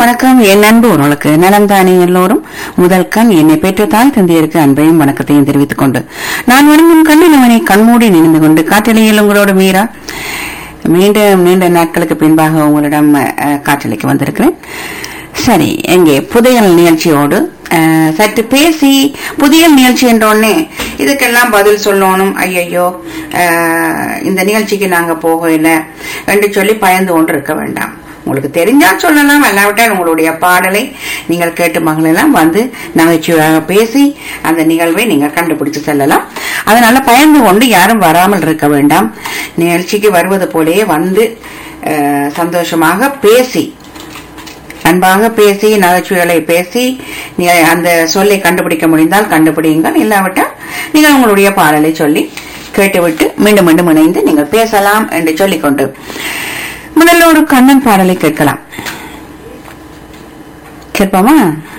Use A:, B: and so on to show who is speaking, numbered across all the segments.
A: வணக்கம் என் அன்பு உறவுகளுக்கு நலம் தானே எல்லோரும் முதல் கண் என்னை பெற்ற தாய் தந்தையருக்கு அன்பையும் வணக்கத்தையும் தெரிவித்துக் கொண்டு நான் வணங்கும் கண்ணினவனை கண்மூடி நினைந்து கொண்டு காற்றலையில் உங்களோட மீரா மீண்டும் நீண்ட நாட்களுக்கு பின்பாக உங்களிடம் அஹ், காற்றலைக்கு வந்திருக்கிறேன் சரி எங்கே புதையல் நிகழ்ச்சியோடு அஹ், சற்று பேசி புதியல் நிகழ்ச்சி என்ற உடனே இதுக்கெல்லாம் பதில் சொல்லணும் ஐயையோ அஹ், இந்த நிகழ்ச்சிக்கு நாங்க போகல என்று சொல்லி பயந்து கொண்டு இருக்க வேண்டாம் உங்களுக்கு தெரிஞ்சா சொல்லலாம் அல்லாவிட்டால் உங்களுடைய பாடலை நீங்கள் கேட்டு மகளெல்லாம் வந்து நகைச்சுவையாக பேசி அந்த நிகழ்வை நீங்கள் கண்டுபிடிச்சு செல்லலாம் அதனால பயந்து கொண்டு யாரும் வராமல் இருக்க வேண்டாம் நிகழ்ச்சிக்கு வருவது போலயே வந்து அஹ், சந்தோஷமாக பேசி அன்பாக பேசி நகைச்சுவைகளை பேசி நீ- அந்த சொல்லை கண்டுபிடிக்க முடிந்தால் கண்டுபிடியுங்கள் இல்லாவிட்டால் நீங்கள் உங்களுடைய பாடலை சொல்லி கேட்டுவிட்டு மீண்டும் மீண்டும் இணைந்து நீங்கள் பேசலாம் என்று சொல்லிக்கொண்டு முதல்ல ஒரு கண்ணன் பாடலை கேட்கலாம் கேட்போமா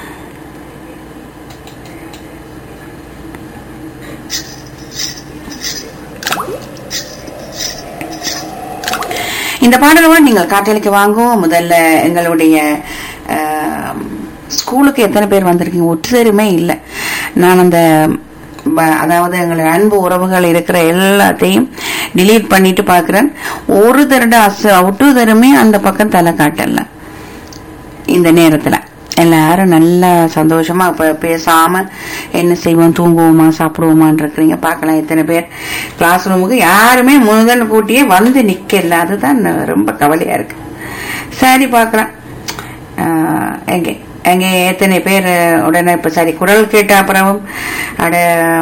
A: இந்த பாடலோடு நீங்கள் காற்றலைக்கு வாங்குவோம் முதல்ல எங்களுடைய ஆம், ஸ்கூலுக்கு எத்தனை பேர் வந்திருக்கீங்க ஒற்றுதருமே இல்லை நான் அந்த ப- அதாவது எங்களுடைய அன்பு உறவுகள் இருக்கிற எல்லாத்தையும் delete பண்ணிட்டு பார்க்கிறேன் ஒரு தருட அசு ஒட்டு தருமே அந்த பக்கம் தலை காட்டல இந்த நேரத்துல எல்லாரும் நல்லா சந்தோஷமா இப்ப பேசாம என்ன செய்வோம் தூங்குவோமா சாப்பிடுவோமான்னு இருக்கிறீங்க பார்க்கலாம் எத்தனை பேர் கிளாஸ் ரூமுக்கு யாருமே முதல் கூட்டியே வந்து நிக்கல அதுதான் ரொம்ப கவலையா இருக்கு சரி பார்க்கலாம் ஆஹ், எங்க எங்க எத்தனை பேர் உடனே இப்ப சரி குரல் கேட்ட அப்புறமும் அட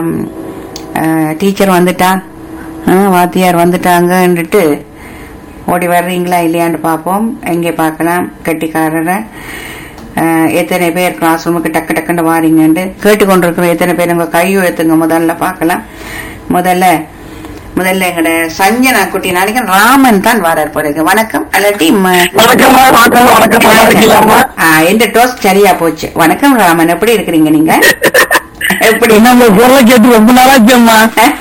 A: டீச்சர் வந்துட்டா ஆஹ், வாத்தியார் வந்துட்டாங்கன்னுட்டு ஓடி வர்றீங்களா இல்லையான்னு பார்ப்போம் எங்கே பார்க்கலாம் கட்டிக்காரரை அஹ், எத்தனை பேர் கிளாஸ் ரூமுக்கு டக்கு டக்குன்னு வாரீங்கன்ட்டு கேட்டுக்கொண்டிருக்கிற எத்தனை பேர் உங்க கை உயர்த்துங்க முதல்ல பார்க்கலாம் முதல்ல முதல்ல எங்கட சஞ்சனா குட்டி நாளைக்கு ராமன் தான் வரார் போறீங்க வணக்கம் அல்லாட்டி ம-
B: வணக்கம்மா வணக்கம் வணக்கம் நல்லா இருக்கீங்களாம்மா
A: ஆ, எந்த டோஸ் சரியா போச்சு வணக்கம் ராமன் எப்படி இருக்கிறீங்க நீங்க எப்படி
B: என்ன உங்க குரலை கேட்டு ரொம்ப நாளாச்சும்மா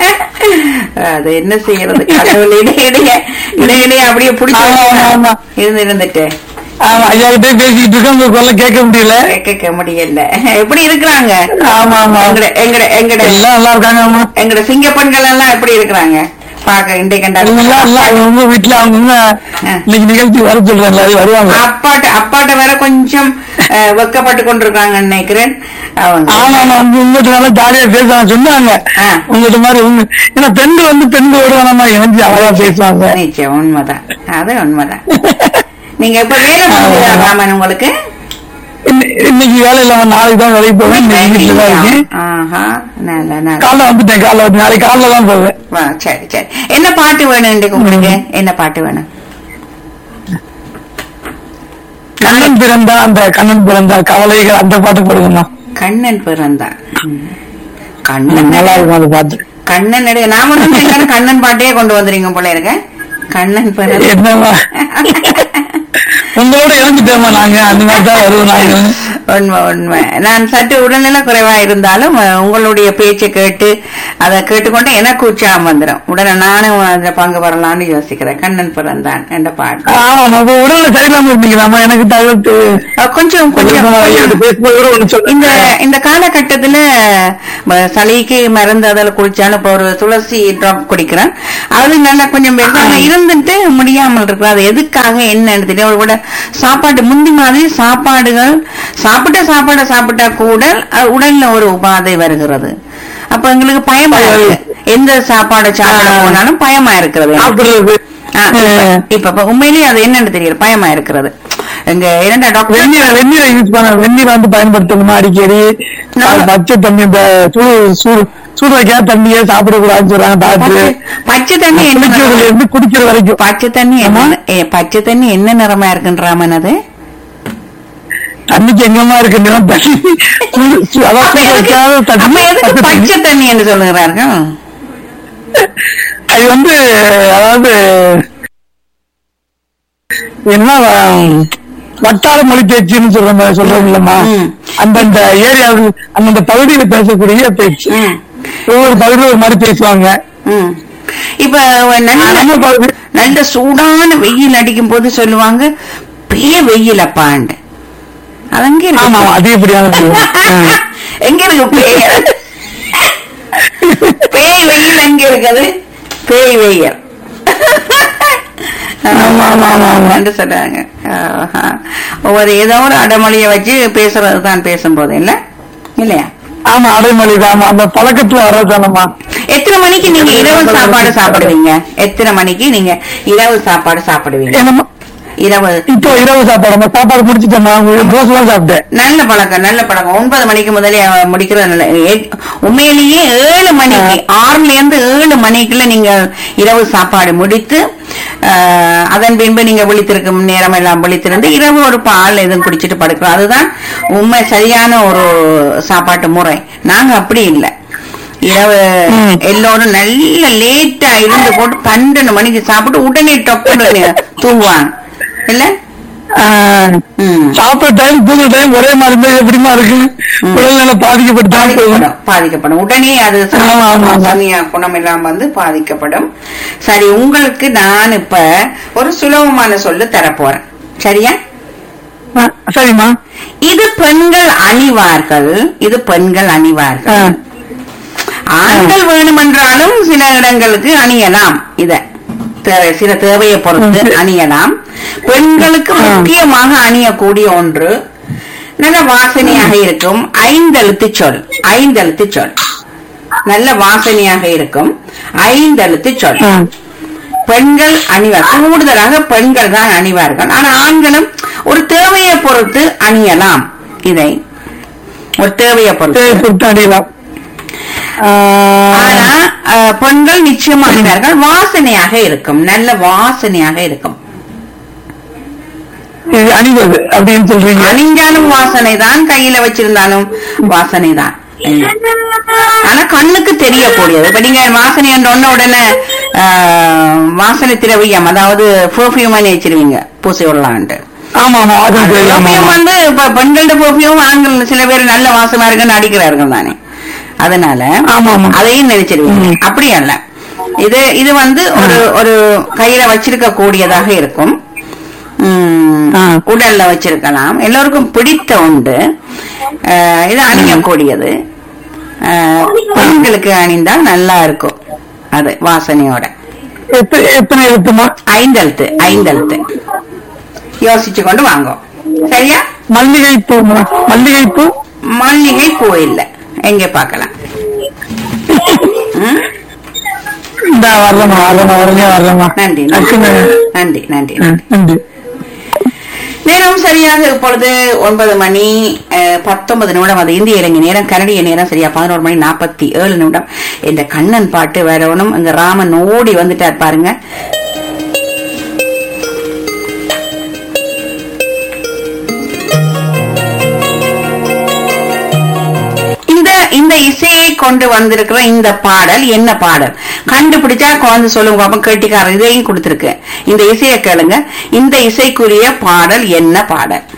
A: அது என்ன செய்யறது கடவுள் இடையிடையே இடையிடையே அப்படியே பிடிச்சி
B: ஆமா, ஆமா, ஆமா.
A: இருந்து இருந்துட்டு
B: ஆமா ஐயா கிட்டே பேசிட்டு இருக்கேன் உங்க குரலை கேட்க முடியல
A: கேட்க முடியல எப்படி இருக்கிறாங்க
B: ஆமா ஆமா
A: எங்கட எங்கட எங்கட
B: எல்லாம் நல்லா இருக்காங்கம்மா
A: எங்கட சிங்க பெண்கள் எல்லாம் எப்படி இருக்கிறாங்க பாக்க இண்டை
B: எல்லாம்
A: கண்டா
B: எல்லாம் அவங்க வீட்டுல அவங்க இன்னைக்கு நிகழ்ச்சி வர சொல்றேன் எல்லாரும் வருவாங்க
A: அப்பாட்ட அப்பாட்ட வேற கொஞ்சம் அஹ், வெக்கப்பட்டு கொண்டிருக்காங்கன்னு நினைக்கிறேன் அவங்க
B: ஆமா ஆமா உங்க உங்ககிட்ட நல்லா ஜாலியா பேசுவாங்க சொன்னாங்க
A: ஆ.
B: உங்ககிட்ட மாதிரி உங்க ஏன்னா பெண்கள் வந்து பெண்கள் வருவானம்மா எனக்கு அழகா பேசுவாங்க
A: நிச்சயம் உண்மைதான் அது உண்மைதான் நீங்க இப்ப வேலை முடிஞ்சதா ராமன் உங்களுக்கு
B: இன்னை- இன்னைக்கு வேலை இல்லாம நாளைக்கு தான் வேலைக்கு போவேன் இன்னைக்கு வீட்டுல தான் இருக்கேன்
A: ஆஹா நல்ல நல்ல
B: காலைல வந்துட்டேன் காலைல வந்து நாளைக்கு காலைல தான் போவேன்
A: வா, சரி சரி என்ன பாட்டு வேணும் இன்றைக்கு உங்களுக்கு என்ன பாட்டு வேணும்
B: கண்ணன் பிறந்தா அந்த கண்ணன் பிறந்தா கவலைகள் அந்த பாட்டு போடுங்கம்மா
A: கண்ணன் பிறந்தான் ம். கண்ணன்
B: நல்லா இருக்கும் அந்த பாட்டு
A: கண்ணன் இடைய நாம வந்து எல்லாரும் கண்ணன் பாட்டையே கொண்டு வந்துறீங்க போல இருக்க கண்ணன் பிறந்தான்
B: என்னம்மா உங்களோட இறந்துட்டோம்மா நாங்க அந்த மாதிரி தான் வருவோம் நாங்க
A: உண்மை உண்மை நான் சற்று உடல்நல குறைவா இருந்தாலும் அஹ், உங்களுடைய பேச்சை கேட்டு அதை கேட்டுக்கொண்டு எனக்கு உற்சாகம் வந்துடும் உடனே நானும் அதுல பங்கு வரலாம்னு யோசிக்கிறேன் கண்ணன் பிறந்தான் என்ற பாட்டு
B: ஆமா நம்ம உடல்ல சரியில்லாம இருந்தீங்களாம்மா எனக்கு தகவல்
A: அஹ், கொஞ்சம் கொஞ்சம்
B: பேசும்போது கூட ஒண்ணு
A: இந்த
B: சொல்லுங்க
A: இந்த காலகட்டத்துல ம- சளிக்கு மருந்து அதில் குடிச்சாலும் இப்ப ஒரு துளசி டிராப் குடிக்கிறேன் அது நல்லா கொஞ்சம் வெள்ளாம இருந்துட்டு முடியாமல் இருக்கு அது எதுக்காக என்னன்னு தெரியும் ஒரு கூட சாப்பாடு முந்தி மாதிரி சாப்பாடுகள் சாப்பிட்ட சாப்பாடை சாப்பிட்டா கூட அஹ், உடல்ல ஒரு உபாதை வருகிறது அப்ப எங்களுக்கு பயமா இருக்கு எந்த சாப்பாடை சாப்பிட போனாலும் பயமா இருக்கிறது எனக்கு.
B: சாப்பிடுறது
A: ஆ, இப்ப- இப்ப இப்ப உண்மையிலேயே அது என்னன்னு தெரியல பயமா இருக்கிறது எங்க இரண்டா டாக்டர்
B: வெந்நீரை வெந்நீரை யூஸ் பண்ண வெந்நீரை வந்து பயன்படுத்தணுமா அடிக்கடி
A: நான்
B: பச்சை தண்ணி இந்த சூடு சூடு சூடு வைக்காத தண்ணியே சாப்பிடக்கூடாதுன்னு சொல்றாங்க டாக்டர்
A: பச்சை- பச்சை தண்ணி என்ன
B: குடிக்கிறதுல
A: நிறம்?
B: இருந்து குடிக்கிற வரைக்கும்
A: பச்சை தண்ணி என்ன ஏ, பச்சை தண்ணி என்ன நிறமா இருக்குன்றாமன் அது
B: தண்ணிக்கு எங்கம்மா இருக்கு நிலம் தண்ணி சூடு சூ- அதான்
A: அப்ப
B: சூடு
A: எதுக்கு-
B: வைக்காத
A: அப்ப
B: தண்ணி
A: எதுக்கு
B: பச்சை தண்ணி.
A: பச்சை தண்ணி என்று சொல்லுகிறார்கள்
B: அது வந்து அதாவது என்ன வ- வட்டார மொழி பேச்சுன்னு சொல்ற மாதிரி சொல்றோம் இல்லம்மா
A: ம்.
B: அந்தந்த ஏரியாவில் அந்தந்த பகுதியில பேசக்கூடிய பேச்சு
A: ம்.
B: ஒவ்வொரு பகுதியில ஒரு மாதிரி பேசுவாங்க
A: ம். இப்ப நல்ல
B: நம்ம பகுதி
A: நல்ல சூடான வெயில் அடிக்கும் போது சொல்லுவாங்க பெரிய வெயில் அப்பாண்டு அது அங்கே
B: ஆமா ஆமா
A: இருக்கு
B: அதிகப்படியான வெயில். ஆ.
A: எங்க இருக்கு பேய் பேய் வெயில் எங்க இருக்குது பேய் வெயில்
B: ஆமா, ஆமா, ஆமா, ஆமா.
A: என்று சொல்றாங்க ஆஹா. ஒவ்வொரு ஏதோ ஒரு அடமொழியை வச்சு பேசுறது தான் பேசும்போது இல்ல இல்லையா
B: ஆமா அடைமொழி ஆமா அந்த பழக்கத்துல வர்றதானம்மா
A: எத்தனை மணிக்கு நீங்க இரவு சாப்பாடு சாப்பிடுவீங்க எத்தனை மணிக்கு நீங்க இரவு சாப்பாடு சாப்பிடுவீங்க
B: என்னம்மா
A: இரவு
B: இப்போ இரவு சாப்பாடு நம்ம சாப்பாடு முடிச்சிட்டோம்மா தோசை தான் சாப்பிட்டேன்
A: நல்ல பழக்கம் நல்ல பழக்கம் ஒன்பது மணிக்கு முதலே அவ முடிக்கிறது நல்ல ஏ- உண்மையிலேயே ஏழு மணிக்கு ஆறுல இருந்து ஏழு மணிக்குள்ள நீங்க இரவு சாப்பாடு முடித்து ஆஹ், அதன் பின்பு நீங்க விழித்திருக்கும் நேரம் எல்லாம் விழித்திருந்து இரவு ஒரு பால் எதுவும் குடிச்சிட்டு படுக்கிறோம் அதுதான் உண்மை சரியான ஒரு சாப்பாட்டு முறை நாங்க அப்படி இல்லை இரவு
B: ம்.
A: எல்லோரும் நல்ல லேட்டா இருந்து போட்டு பன்னெண்டு மணிக்கு சாப்பிட்டு உடனே டொக்குன்னு தூங்குவாங்க இல்ல
B: ஆஹ்,
A: ம்
B: சாப்பிட்ட டைம் தூங்குற டைம் ஒரே மாதிரி இருந்தா எப்படிமா இருக்கு உடல்நிலை பாதிக்கப்பட்டு தான் போகும்
A: பாதிக்கப்படும் பாதிக்கப்படும் உடனே அது
B: ஆமா, ஆமா, ஆமா.
A: சமய குணம் எல்லாம் வந்து பாதிக்கப்படும் சரி உங்களுக்கு நான் இப்ப ஒரு சுலபமான சொல்லு தரப்போறேன் சரியா
B: ஆ, சரிம்மா
A: இது பெண்கள் அணிவார்கள் இது பெண்கள் அணிவார்கள்
B: ஆ.
A: ஆண்கள் வேணுமென்றாலும் சில இடங்களுக்கு அணியலாம் இத தே- சில தேவையை பொறுத்து
B: ம்.
A: அணியலாம் பெண்களுக்கு
B: ஆ.
A: முக்கியமாக அணியக்கூடிய ஒன்று நல்ல வாசனையாக இருக்கும் ஐந்தெழுத்து சொல் ஐந்தெழுத்து சொல் நல்ல வாசனையாக இருக்கும் ஐந்தெழுத்து சொல்
B: ஆ.
A: பெண்கள் அணிவார் கூடுதலாக பெண்கள் தான் அணிவார்கள் ஆனா ஆண்களும் ஒரு தேவையை பொறுத்து அணியலாம் இதை ஒரு தேவையை பொறுத்து
B: சரி, கொடுத்து அடிக்கலாம்
A: ஆனா அஹ், பெண்கள் நிச்சயமா அணிவார்கள் வாசனையாக இருக்கும் நல்ல வாசனையாக இருக்கும்
B: இது அணிவது அப்படின்னு சொல்றீங்க
A: அணிஞ்சாலும் வாசனை தான் கையில வச்சிருந்தாலும் வாசனை தான் ஆனா கண்ணுக்கு தெரியக்கூடியது இப்ப நீங்க வாசனை என்ற ஒண்ணு உடனே அஹ், வாசனை திரவியம் அதாவது பெர்ஃபியூம் வச்சிருவீங்க பூசி விடலான்ட்டு
B: ஆமா ஆமா அது தெரியும் ஆமா,
A: பெர்ஃபியூம்
B: ஆமா.
A: வந்து இப்ப பெண்களோட பெர்ஃபியூம் ஆண்கள் சில பேர் நல்ல வாசமா இருக்குன்னு அடிக்கிறார்கள் தானே அதனால
B: ஆமா, ஆமா.
A: அதையும் நினைச்சிருவீங்க
B: ம்.
A: அப்படி அல்ல இது இது வந்து ஒரு ஒரு கையில வச்சிருக்க கூடியதாக இருக்கும் ம்,
B: ஆ.
A: உடல்ல வச்சிருக்கலாம் எல்லோருக்கும் பிடித்த உண்டு அஹ், இது அணியக்கூடியது அஹ், பெண்களுக்கு அணிந்தால் நல்லா இருக்கும் அது வாசனையோட
B: எத்த- எத்தனை எழுத்துமா
A: ஐந்தெழுத்து ஐந்தெழுத்து யோசிச்சு கொண்டு வாங்க சரியா
B: மல்லிகை பூ மல்லிகை பூ
A: மல்லிகை பூ இல்ல எங்க பார்க்கலாம் ம்?
B: இந்த வரலமா வரலமா உடனே வரலமா
A: நன்றி நன்றி நன்றி நன்றி
B: நன்றி
A: நேரம் சரியாக இப்பொழுது ஒன்பது மணி அஹ், பத்தொன்பது நிமிடம் அது இந்திய இலங்கை நேரம் கனடிய நேரம் சரியா பதினோரு மணி நாற்பத்தி ஏழு நிமிடம் இந்த கண்ணன் பாட்டு வரணும் இங்க ராமன் ஓடி வந்துட்டார் பாருங்க இந்த இந்த இசையை கொண்டு வந்திருக்கிற இந்த பாடல் என்ன பாடல் கண்டுபிடிச்சா குழந்தை சொல்லுங்க பாப்போம் கேட்டிக்காரர் இதையும் கொடுத்திருக்கு இந்த இசையை கேளுங்க இந்த இசைக்குரிய பாடல் என்ன பாடல்